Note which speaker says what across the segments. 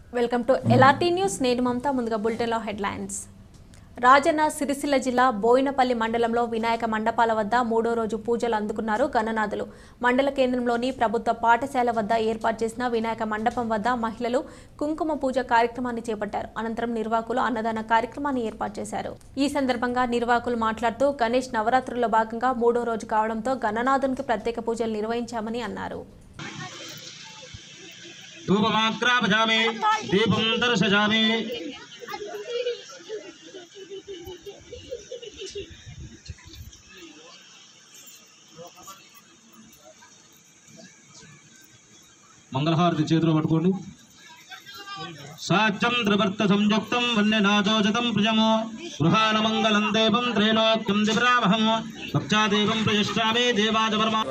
Speaker 1: Welcome to LRT news నేను మమతా ముందుగా బులెటిన్లో హెడ్లైన్స్ రాజన్న సిరిసిల్ల జిల్లా బోయినపల్లి మండలంలో వినాయక మండపాల వద్ద మూడో రోజు పూజలు అందుకున్నారు గణనాథులు మండల కేంద్రంలోని ప్రభుత్వ పాఠశాల వద్ద ఏర్పాటు చేసిన వినాయక మండపం వద్ద మహిళలు కుంకుమ పూజ కార్యక్రమాన్ని చేపట్టారు అనంతరం నిర్వాహకులు అన్నదాన కార్యక్రమాన్ని ఏర్పాటు చేశారు ఈ సందర్భంగా నిర్వాహకులు మాట్లాడుతూ గణేష్ నవరాత్రుల్లో భాగంగా మూడో రోజు కావడంతో గణనాథునికి ప్రత్యేక పూజలు నిర్వహించామని అన్నారు
Speaker 2: ధూపమాగ్రాపజామి దీపం దర్శజామి మంగళహారతి చేతిలో పట్టుకోండి సాత్యం త్రివర్త సంయుక్తం వన్యనాజోజతం ప్రియము గృహాన మంగళం దేవం త్రైలోక్యం దివిరామహం భక్త్యాదేవం ప్రయశ్చామి దేవాజవర్మ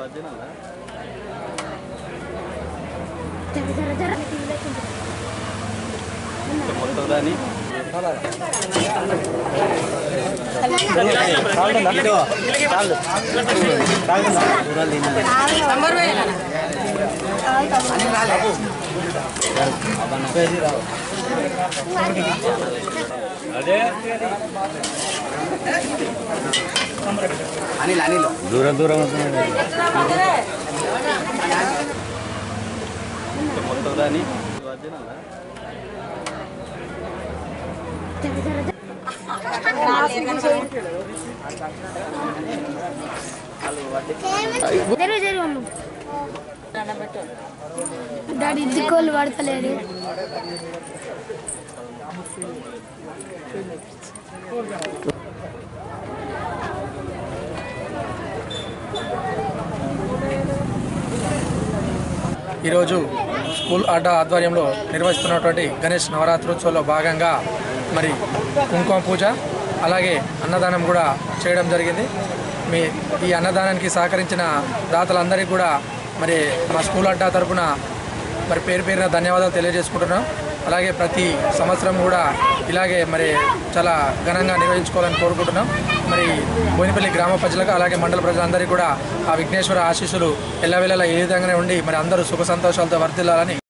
Speaker 3: దూరం దూరం
Speaker 4: జరుగు జరుగు అమ్మ. డాడీ దిక్కోళ్ళు పడతలేరు
Speaker 5: ఈరోజు స్కూల్ అడ్డా ఆధ్వర్యంలో నిర్వహిస్తున్నటువంటి గణేష్ నవరాత్రోత్సవంలో భాగంగా మరి కుంకుమ పూజ అలాగే అన్నదానం కూడా చేయడం జరిగింది మీ ఈ అన్నదానానికి సహకరించిన దాతలందరికీ కూడా మరి మా స్కూల్ అడ్డా తరపున మరి పేరు పేరున ధన్యవాదాలు తెలియజేసుకుంటున్నాం అలాగే ప్రతి సంవత్సరం కూడా ఇలాగే మరి చాలా ఘనంగా నిర్వహించుకోవాలని కోరుకుంటున్నాం మరి బోయినపల్లి గ్రామ ప్రజలకు అలాగే మండల ప్రజలందరికీ కూడా ఆ విఘ్నేశ్వర ఆశీస్సులు ఎల్లవేళలా ఏ విధంగానే ఉండి మరి అందరూ సుఖ సంతోషాలతో వర్ధిల్లాలని